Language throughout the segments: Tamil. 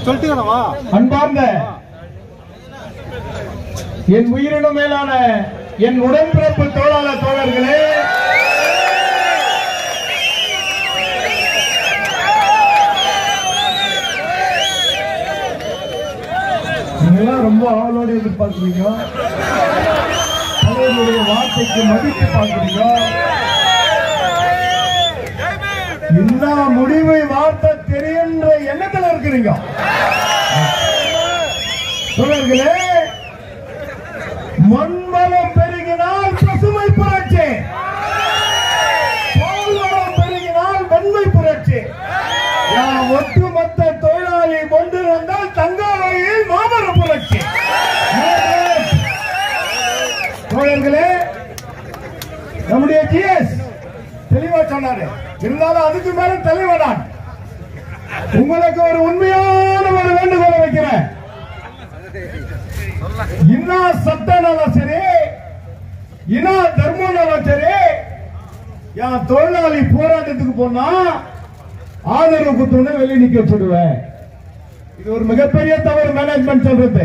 சொல்லிட்டீங்களா அன்பார்ந்த என் உயிரினும் மேலான என் உடன்பிறப்பு தோழாளர் தோழர்களே நீங்களாம் ரொம்ப ஆவலோடு எதிர்பார்க்கிறீங்க தலைவருடைய வார்த்தைக்கு மதிப்பு பார்க்கிறீங்க என்ன முடிவை வார்த்தை தெரியுன்ற எண்ணத்துல இருக்கிறீங்க தோழர்களே மண்வளம் பெருகினால் பசுமை புரட்சி பால்வளம் பெருகினால் வெண்மை புரட்சி நான் ஒட்டுமொத்த தொழிலாளி கொண்டு வந்தால் தங்காவையில் மாமர புரட்சி தோழர்களே நம்முடைய ஜிஎஸ் தெளிவா சொன்னாரு இருந்தாலும் அதுக்கு மேல தெளிவா நான் உங்களுக்கு ஒரு உண்மையான ஒரு வேண்டுகோளை வைக்கிறேன் இன்னா சட்டனாலும் சரி இன்னா தர்மம்னாலும் சரி என் தொழிலாளி போராட்டத்துக்கு போனா ஆதரவு குத்துன்னு வெளியே நிக்க வச்சுடுவேன் இது ஒரு மிகப்பெரிய தவறு மேனேஜ்மெண்ட் சொல்றது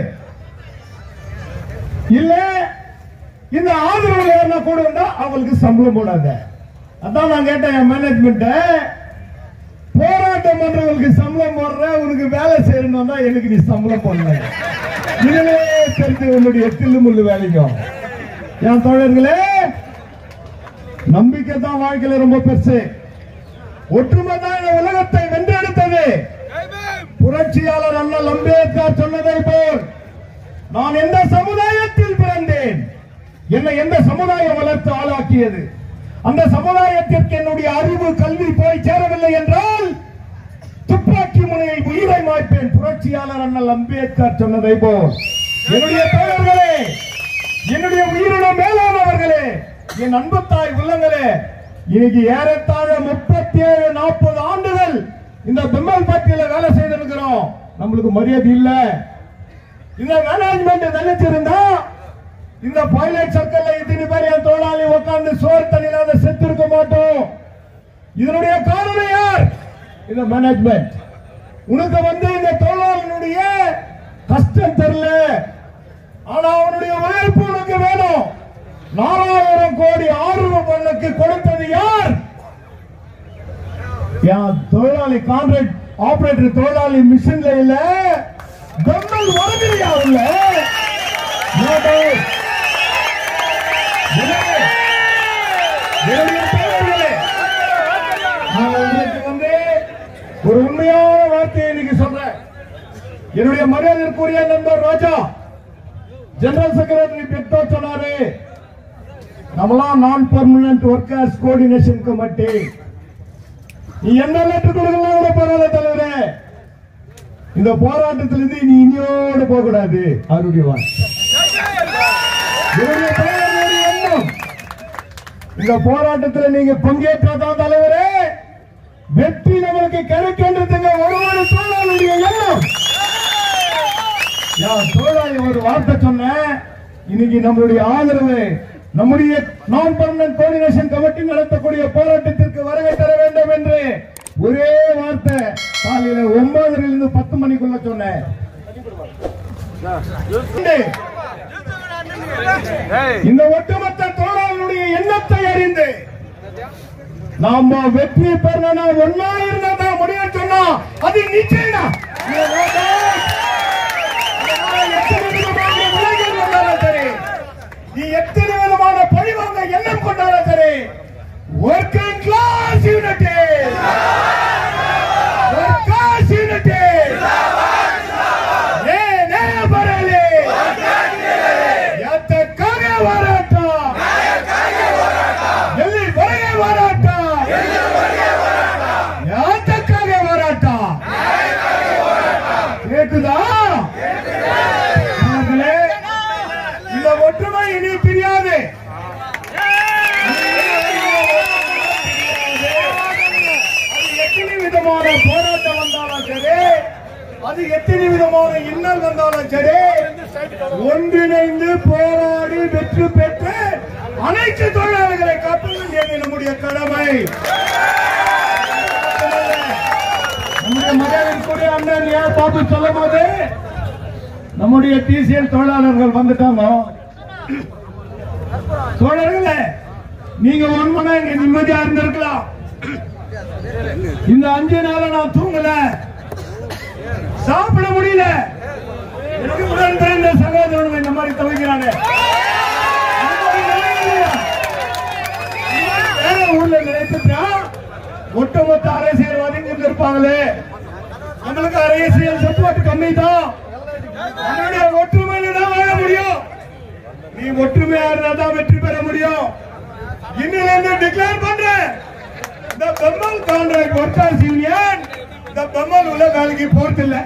இல்ல இந்த ஆதரவு யாருன்னா கூட வந்தா அவங்களுக்கு சம்பளம் போடாத அதான் நான் கேட்டேன் என் மேனேஜ்மெண்ட்ட போராட்டம் பண்றவங்களுக்கு சம்பளம் போடுற உனக்கு வேலை செய்யணும் தான் எனக்கு நீ சம்பளம் போடல இதுவே தெரிஞ்சு உன்னுடைய தில்லு முள்ளு வேலைக்கும் என் தோழர்களே நம்பிக்கை தான் வாழ்க்கையில ரொம்ப பெருசு ஒற்றுமை தான் இந்த உலகத்தை வென்றெடுத்தது புரட்சியாளர் அண்ணல் அம்பேத்கர் சொன்னதை போல் நான் எந்த சமுதாயத்தில் பிறந்தேன் என்னை எந்த சமுதாயம் வளர்த்து ஆளாக்கியது அந்த சமுதாயத்திற்கு என்னுடைய அறிவு கல்வி போய் சேரவில்லை என்றால் துப்பாக்கி முனையில் உயிரை மாய்ப்பேன் புரட்சியாளர் அண்ணல் அம்பேத்கர் சொன்னதை போல் என்னுடைய தோழர்களே என்னுடைய உயிரினம் மேலானவர்களே என் அன்பு தாய் உள்ளங்களே இன்னைக்கு ஏறத்தாழ முப்பத்தி ஏழு நாற்பது ஆண்டுகள் இந்த பெம்மல் பட்டியல வேலை செய்திருக்கிறோம் நம்மளுக்கு மரியாதை இல்ல இந்த மேனேஜ்மெண்ட் நினைச்சிருந்தா இந்த பைலட் சர்க்கிள்ல இத்தனை பேர் என் தொழிலாளி உட்கார்ந்து சோறு தண்ணி இல்லாத செத்து இருக்க மாட்டோம் இதனுடைய காரணம் யார் இந்த மேனேஜ்மெண்ட் உனக்கு வந்து இந்த தொழிலாளனுடைய கஷ்டம் தெரியல ஆனா அவனுடைய உழைப்பு உனக்கு வேணும் நாலாயிரம் கோடி ஆர்வம் உனக்கு கொடுத்தது யார் என் தொழிலாளி கான்ட்ராக்ட் ஆபரேட்டர் தொழிலாளி மிஷின்ல இல்ல பெம்பல் வரவில்லையா உள்ள No doubt. எனவே, என்னுடைய தோழர்களே, நான் உங்களுக்கு வந்து ஒரு உண்மையான வார்த்தையை இன்னைக்கு சொல்றேன் என்னுடைய மரியாதைக்குரிய நண்பர் ராஜா ஜெனரல் செக்ரட்டரி பெட்டோ சொன்னாரு நம்மளாம் நான் பர்மனன்ட் ஒர்க்கர்ஸ் கோஆர்டினேஷன் கமிட்டி நீ என்ன லெட்டர் கொடுக்கலாம் கூட பரவாயில்ல தலைவரே இந்த போராட்டத்திலிருந்து நீ இனியோடு போக கூடாது அவருடைய வார்த்தை என்னுடைய தலைவருடைய எண்ணம் இந்த போராட்டத்தில் நீங்க பங்கேற்றாதான் தலைவரே வெற்றி நம்மளுக்கு கிடைக்கின்றதுங்க ஒருவரு தோழாளுடைய எண்ணம் நான் தோழாளி ஒரு வார்த்தை சொன்னேன் இன்னைக்கு நம்மளுடைய ஆதரவு நம்முடைய நான் பர்மனன்ட் கோஆர்டினேஷன் கமிட்டி நடத்தக்கூடிய போராட்டத்திற்கு வருகை தர வேண்டும் என்று ஒரே வார்த்தை காலையில ஒன்பதுல இருந்து பத்து மணிக்குள்ள சொன்னேன் இந்த ஒட்டுமொத்த தோழர்களுடைய எண்ணத்தை அறிந்து நாம வெற்றி பெறணும் ஒன்னா இருந்தா தான் முடியும் சொன்னா அது நிச்சயம் எத்தனை விதமான விலைகள் கொண்டாலும் சரி நீ எத்தனை விதமான பழிவாங்க எண்ணம் கொண்டாலும் சரி working class unity workers unity ಏನೇ ಬರಲಿ ಎತ್ತಕ್ಕಾಗೆ ಹೋರಾಟ ಎಲ್ಲಿವರೆಗೆ ಹೋರಾಟ ಯಾತಕ್ಕಾಗೆ ಹೋರಾಟ கேக்குதா அவர்களே, இந்த ஒற்றுமை இனி பிரியாது அது எத்தனை விதமான போராட்டம் வந்தாலும் சரி அது எத்தனை விதமான இன்னல் வந்தாலும் சரி ஒன்றிணைந்து போராடி வெற்றி பெற்று அனைத்து தொழிலாளர்களை காக்க வேண்டியது நம்முடைய கடமை நம்முடைய மகளிர் அண்ணன் ஏ பா பாபு சொல்லும் போது நம்முடைய டிசிஎல் தொழிலாளர்கள் வந்துட்டாங்க தோழர்களே நீங்க ஒன் மணி இங்க நிம்மதியா இருந்திருக்கலாம் இந்த அஞ்சு நாள நான் தூங்கல சாப்பிட முடியல எனக்கு உடன் பிறந்த சகோதரன் இந்த மாதிரி தவிக்கிறாங்க வேற ஊர்ல நினைத்துட்டா ஒட்டுமொத்த அரசியல்வாதிகள் இங்க இருப்பாங்களே நம்மளுக்கு அரசியல் சப்போர்ட் கம்மி தான் நம்மளுடைய ஒற்றுமையில தான் வாழ முடியும் நீ ஒற்றுமையா இருந்தா தான் வெற்றி பெற முடியும் இன்னில இருந்து டிக்ளேர் பண்றேன் இந்த பெம்மல் கான்ட்ராக்ட் ஒர்க்கர்ஸ் யூனியன் இந்த பெம்மல் உள்ள வேலைக்கு போறது இல்ல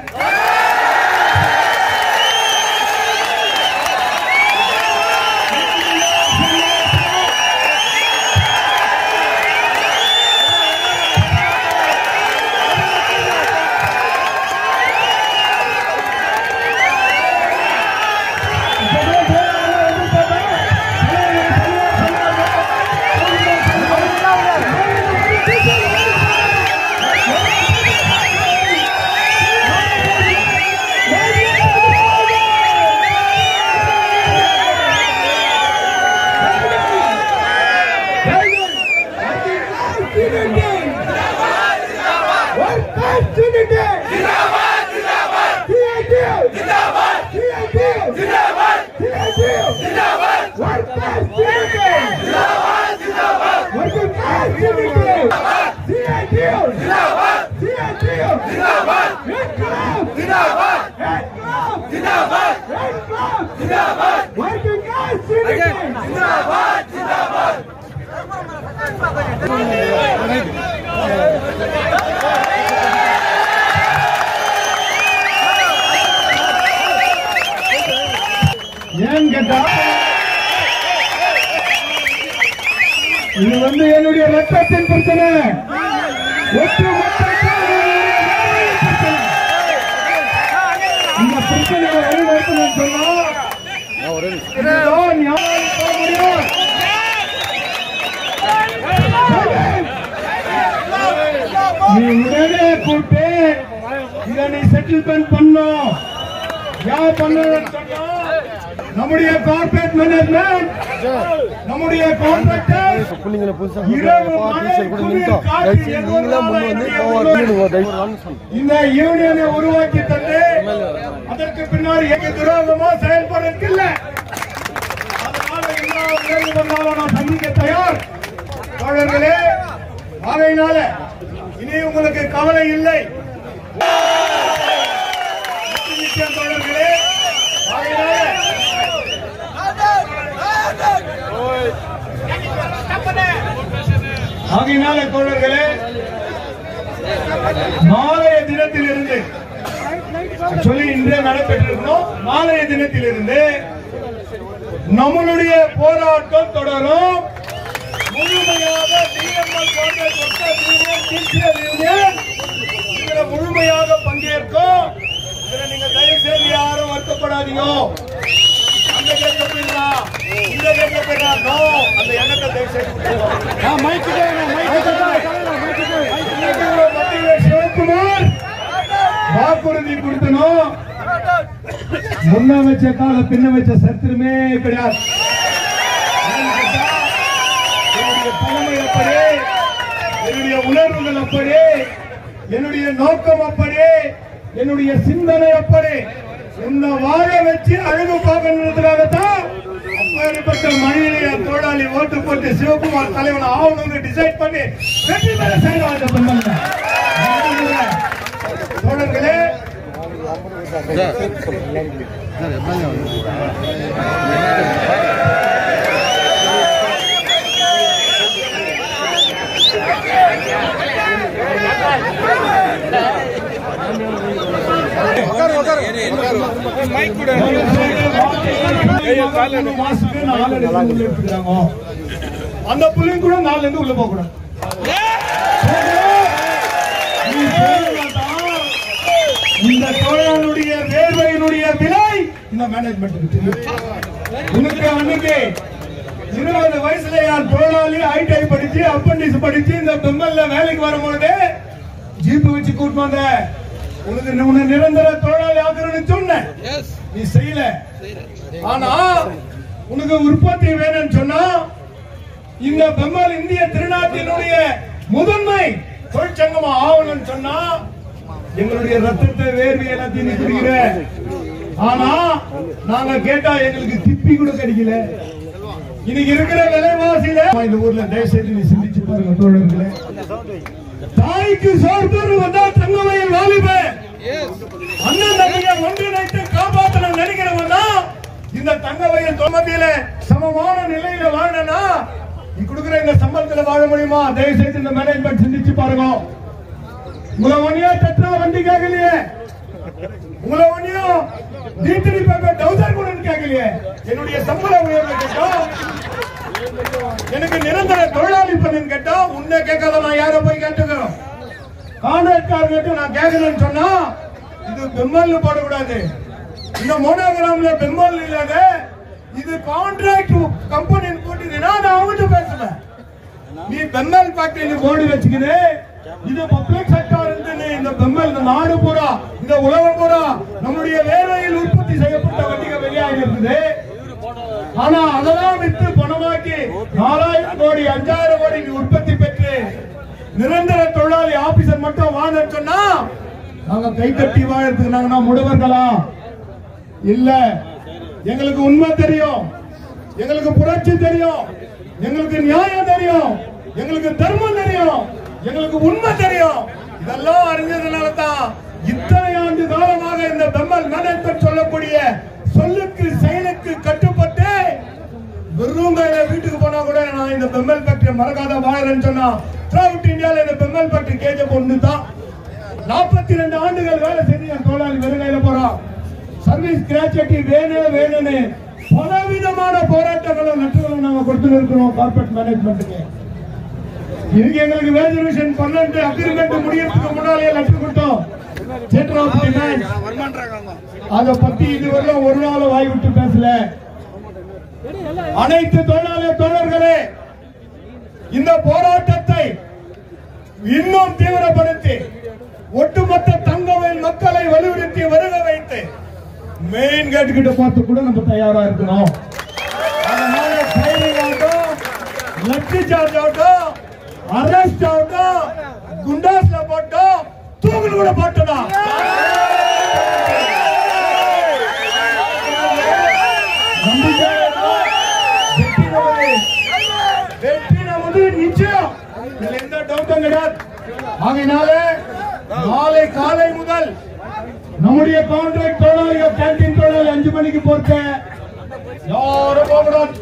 ஏன் கேட்டா இது வந்து என்னுடைய ரத்தத்தின் பிரச்சனை ஒட்டுமொத்த என்னுடைய பிரச்சனை. இந்த பிரச்சனையை வழிநடத்தணும்னு சொன்னா இதுதான் ஞாபகம் போக முடியும் நீ உடனே கூப்பிட்டு இதை நீ செட்டில்மெண்ட் பண்ணும் யார் பண்ணணும்னு சொன்னா நம்முடைய கார்பரேட் மேனேஜ்மெண்ட் நம்முடைய கான்ட்ராக்டர் பிள்ளைங்களை புதுசா இரவு மழை, டீச்சர் கூட குளிர், நின்றுட்டோம் காற்று, தயவுசெய்து நீங்களா முன் வந்து என்னுடைய போவார் உள்ளூர் தயவு இந்த யூனியனை உருவாக்கி தந்து அதற்கு பின்னாடி எங்க துரோகமா செயல்படுறதுக்கு இல்ல அதனால எல்லா உதவி வந்தாலும் நான் சந்திக்க தயார் தோழர்களே ஆகையினால இனி உங்களுக்கு கவலை இல்லை நிச்சயம் தோழர்களே ஆகையினால ஆகையினால தோழர்களே நாளைய தினத்திலிருந்து சொல்லி இன்றே நடைபெற்றிருக்கணும் நாளைய தினத்திலிருந்து நம்மளுடைய போராட்டம் தொடரும் முழுமையாக TML Congress workers union TCL union இதுல முழுமையாக பங்கேற்கும் இதுல நீங்க தயவு செய்து யாரும் வருத்தப்படாதீங்க அந்த கேட்க போயிடா இந்த கேட்க போயிடா நோ அந்த எண்ணத்தை தயவு செய்து மத்திய சிவகுமார் வாக்குறுதி கொடுத்தனும் முன்ன வச்ச கால பின்ன வச்ச சத்திரமே கிடையாது ஏன்னு கேட்டா, என்னுடைய தலைமை அப்படி என்னுடைய உணர்வுகள் அப்படி என்னுடைய நோக்கம் அப்படி என்னுடைய சிந்தனை அப்படி உன்னை வாழ வச்சு அழகு பார்க்கணுன்றதுக்காகத்தான் அப்பேற்பட்ட மணியிலேயே தோழாளி ஓட்டு போட்டு சிவகுமார் தலைவன் ஆகணும்னு டிசைட் பண்ணி வெற்றி பெற செய்யலாம் தோழர்களே மாசுக்கு நாலு அடி உள்ள எடுத்துக்கிறாங்க. அந்த புள்ளைங்க கூட நாலுல இருந்து உள்ள போக கூடாது நீ செய்யலாம்டா. இந்த தொழிலாளனுடைய வேர்வையினுடைய விலை இந்த மேனேஜ்மெண்ட்டுக்கு தெரியும் உனக்கு அன்னைக்கு இருபது வயசுல யார் தொழிலாளி ஐடிஐ படிச்சு அப்பண்டிஸ் படிச்சு இந்த பெம்மல்ல வேலைக்கு வரும்போது ஜீப் வச்சு கூட்டு வந்த உனக்கு உன்னை நிரந்தர தொழிலாளி ஆக்குறேன்னு சொன்னேன் எஸ் நீ செய்யல ஆனா உனக்கு உற்பத்தி வேணும்னு சொன்னா இந்த பெம்மால் இந்திய திருநாட்டினுடைய முதன்மை தொழிற்சங்கமா ஆகணும்னு சொன்னா எங்களுடைய ரத்தத்தை வேர்வை எல்லாத்தையும் நீ குடிக்கிற ஆனா நாங்க கேட்டா எங்களுக்கு திப்பி கூட கிடைக்கல இன்னைக்கு இருக்கிற விலைவாசியில இந்த ஊர்ல தயவுசெய்து நீ சிந்திச்சு பாருங்க தோழர்களே தாய்க்கு சோர்பரு வந்தா தங்கமயில் வாலிபன் எஸ் அண்ணன் தம்பியை ஒன்றிணைத்து காப்பாற்றணும் நினைக்கிறவன் தான் இந்த தங்க வயல் தொமதியில சமமான நிலையில வாழனா நீ கொடுக்கிற இந்த சம்பளத்துல வாழ முடியுமா தயவு செய்து இந்த மேனேஜ்மெண்ட் சிந்திச்சு பாருங்க உங்களை ஒன்னியா தட்டுற வண்டி கேட்கலையே உங்களை ஒன்னியும் டீட்டரி பேப்பர் டவுசர் கூட கேட்கலையே என்னுடைய சம்பள உயர்வு கேட்டோம் எனக்கு நிரந்தர தொழிலாளி பண்ணு கேட்டா உன்னை கேட்காத நான் யார போய் கேட்டுக்கிறோம் கான்ட்ராக்டர்கிட்ட நான் கேட்கணும்னு சொன்னா இது பெம்மல் போடக்கூடாது இந்த மோனோகிராம்ல பெம்மல் இல்லாத இது கான்ட்ராக்ட் கம்பெனின்னு போட்டுதுன்னா நான் அவங்ககிட்ட பேசுவேன் நீ பெம்மல் ஃபேக்டரி போர்டு வச்சுக்கிது இது பப்ளிக் செக்டார் இருந்து இந்த பெம்மல் இந்த நாடு பூரா இந்த உலகம் பூரா நம்முடைய வேலையில் உற்பத்தி செய்யப்பட்ட வண்டிகள் வெளியாகி இருக்குது ஆனா அதெல்லாம் வித்து பணமாக்கி நாலாயிரம் கோடி அஞ்சாயிரம் கோடி நீ உற்பத்தி பெற்று நிரந்தர தொழிலாளி ஆபீசர் மட்டும் வாங்கன்னு சொன்னா நாங்க கை கட்டி வாழறதுக்கு நாங்க முடுவர்களா இல்ல எங்களுக்கு உண்மை தெரியும் எங்களுக்கு புரட்சி தெரியும் எங்களுக்கு நியாயம் தெரியும் எங்களுக்கு தர்மம் தெரியும் எங்களுக்கு உண்மை தெரியும் இதெல்லாம் அறிஞ்சதுனால தான் இத்தனை ஆண்டு காலமாக இந்த பெம்மல் மேனேஜ்மெண்ட் சொல்லக்கூடிய சொல்லுக்கு செயலுக்கு கட்டுப்பட்டு வெறும் கையில வீட்டுக்கு போனா கூட நான் இந்த பெம்மல் ஃபேக்டரி மறக்காத வாழறேன்னு சொன்னா த்ரூஅவுட் இந்தியால இந்த பெம்மல் ஃபேக்டரி கேஜப் ஒன்று தான் நாற்பத்தி ரெண்டு ஆண்டுகள் வேலை செஞ்சு என் தொழிலாளி வெறும் கையில போறான் சர்வீஸ் கிராச்சுவிட்டி வேணும் வேணும்னு பலவிதமான போராட்டங்களும் நட்டுகளும் நாங்க கொடுத்துட்டு இருக்கிறோம் கார்பரேட் மேனேஜ்மெண்ட்டுக்கு இதுக்கு எங்களுக்கு வேஜ் ரிவிஷன் பன்னெண்டு அக்ரிமெண்ட் முடியறதுக்கு முன்னாலே லெட்டர் கொடுத்தோம் Theatre of Demands. அத பத்தி இதுவரையும் ஒரு நாள் வாய் விட்டு பேசல அனைத்து தொழிலாளி தோழர்களே இந்த போராட்டத்தை இன்னும் தீவிரப்படுத்தி ஒட்டுமொத்த தங்கவயல் மக்களை வலியுறுத்தி வருக வைத்து மெயின் கேட் கிட்ட பார்த்து கூட நம்ம தயாரா இருக்கணும் அதனால ஃபைரிங் ஆகட்டும் லட்சி சார்ஜ் ஆகட்டும் அரெஸ்ட் ஆகட்டும் குண்டாஸ்ல போட்டோம் தூக்கில் கூட போட்டோம் நம்பிக்கை வெற்றி நமது. வெற்றி நமது நிச்சயம் இதுல எந்த டவுட்டும் கிடையாது ஆகையினால நாளை காலை முதல் நம்முடைய கான்ட்ராக்ட் தொழிலாளிகள் கேண்டீன் தொழிலாளி அஞ்சு மணிக்கு போறத யாரும் போகக்கூடாது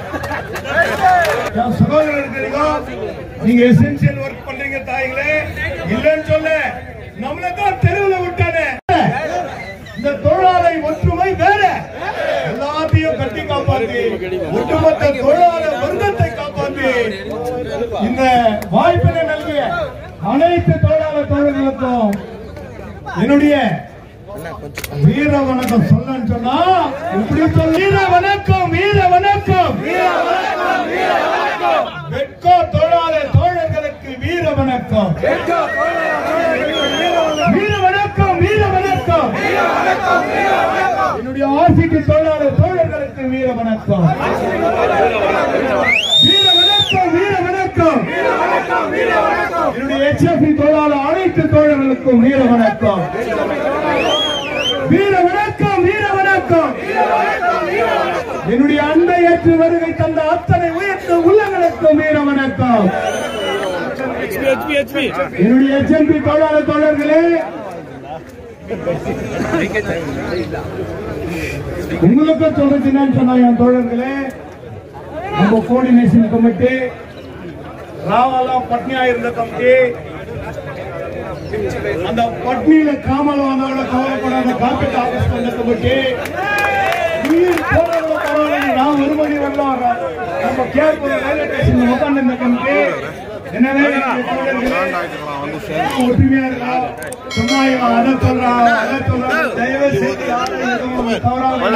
என் சகோதரர் இருக்கிறீங்க நீங்க எசென்சியல் ஒர்க் பண்றீங்க தாய்களே இல்லைன்னு சொல்ல நம்மள தான் தெருவில் விட்டானே இந்த தொழிலாளை ஒற்றுமை வேற எல்லாத்தையும் கட்டி காப்பாற்றி ஒட்டுமொத்த தொழிலாளர் வர்க்கத்தை காப்பாற்றி இந்த வாய்ப்பினை நல்கிய அனைத்து தொழிலாளர் தோழர்களுக்கும் என்னுடைய வீர வணக்கம் சொல்லன்னு சொன்னா இப்படி சொல்ல வீர வணக்கம் வீர வணக்கம் வெட்கோ தொழிலாளர் தோழர்களுக்கு வீர வணக்கம் வீர வணக்கம் வீர வணக்கம் என்னுடைய ஆசிக்கு தொழிலாளர் தோழர்களுக்கு வீர வணக்கம் வீர வணக்கம் வீர வணக்கம் என்னுடைய எச்எஃப்இ தொழிலாளர் அனைத்து தோழர்களுக்கும் வீர வணக்கம் வீர வணக்கம் வீர வணக்கம் என்னுடைய அன்பை ஏற்று வருகை தந்த அத்தனை உயர்ந்த உள்ளங்களுக்கும் வீர வணக்கம் என்னுடைய எச்எம்பி தொழிலாளர் தோழர்களே உங்களுக்கும் சொல்றது என்னன்னு சொன்னா என் தோழர்களே நம்ம கோஆர்டினேஷன் கமிட்டி ராவெல்லாம் பட்னியா இருந்த கமிட்டி அந்த பட்னியில காமல் வந்தவங்கள கவலைப்படாத காப்பீட்டு ஆபீஸ் பண்ண கமிட்டி உயிர் போறவங்கள பரவாயில்ல நான் ஒரு மணி வரலாம் நம்ம கேர்புரம் ரயில்வே ஸ்டேஷன்ல உட்கார்ந்து இந்த கமிட்டி எனவே என்னுடைய தோழர்களே, ஒற்றுமையா இருக்கலாம் சும்மா இவன் அதை சொல்றான் அதை சொல்றான் தயவு செய்து யாரும் எதுவும் தவறாக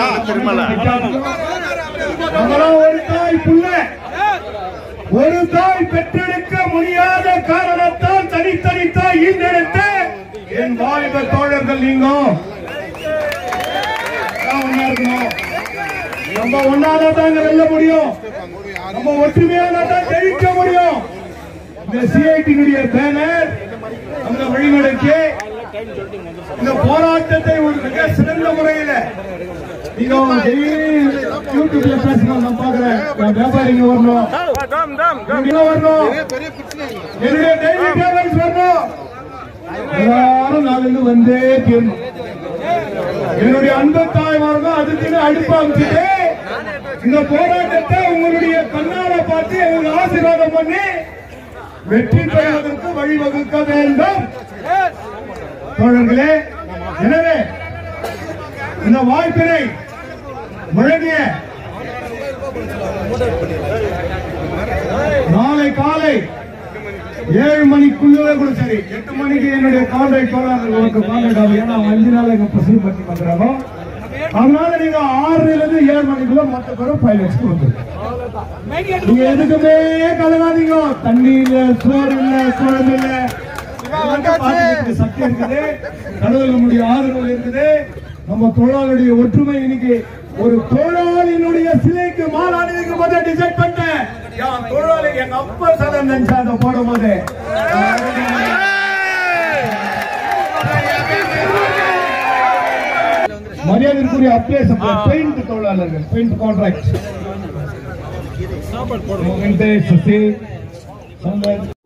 நம்மளாம் ஒரு தாய் புள்ள ஒரு தாய் பெற்றெடுக்க முடியாத காரணத்தால் தனித்தனி தாய் ஈண்டெடுத்து என் வாலிப சக தோழர்கள் நீங்க எல்லாம் ஒண்ணா இருக்கணும் நம்ம ஒன்னால தாங்க வெல்ல முடியும் நம்ம ஒற்றுமையான தான் ஜெயிக்க முடியும் இந்த சிஐடியினுடைய பேனர் அந்த வழிநடத்தி இந்த போராட்டத்தை ஒரு மிக சிறந்த முறையில் நீங்க டெய்லி யூடியூப்ல பேசணும் நான் பாக்குறேன் என் வியாபாரிங்க வரணும் இங்க வரணும் என்னுடைய டெய்லி பேமெண்ட்ஸ் வரணும் எல்லாரும் நாளிலிருந்து வந்தே தீரணும் என்னுடைய அன்பு தாய்மார்கள் அதுக்குன்னு அடுப்பு அமைச்சிட்டு இந்த போராட்டத்தை உங்களுடைய கண்ணால பார்த்து எங்களுக்கு ஆசீர்வாதம் பண்ணி வெற்றி பெறுவதற்கு வழிவகுக்க வேண்டும் தோழர்களே எனவே இந்த வாய்ப்பினை வழங்கிய நாளை காலை ஏழு மணிக்குள்ளே கூட சரி எட்டு மணிக்கு என்னுடைய கான்ட்ராக்ட் உங்களுக்கு கான்ட்ராக்ட் ஆகும் ஏன்னா அவங்க அஞ்சு நாள் எங்க பசுமை பற்றி பண்றாங்க அதனால நீங்க ஆறுல இருந்து ஏழு மணிக்குள்ள மொத்த பேரும் ஃபைல் வச்சுட்டு வந்துருங்க நீங்க எதுக்குமே கலங்காதீங்க தண்ணி இல்ல சோறு இல்ல குழம்பு இல்ல இதெல்லாம் பார்த்துக்கிறதுக்கு சக்தி இருக்குது கடவுள் நம்முடைய ஆதரவு இருக்குது நம்ம தொழிலாளருடைய ஒற்றுமை இன்னைக்கு ஒரு தொழிலாளியினுடைய சிலைக்கு மாநாடு இருக்கும் போதே டிசைட் பண்ணிட்டேன் என் தொழிலாளி எங்க அப்பா சதம் நினைச்சா அதை போடும் போது மரியாதைக்குரிய அப்ளேஸ் பெயிண்ட் தொழிலாளர்கள் பெயிண்ட் கான்ட்ராக்ட் வெங்கடேஷ் சசி சம்பத்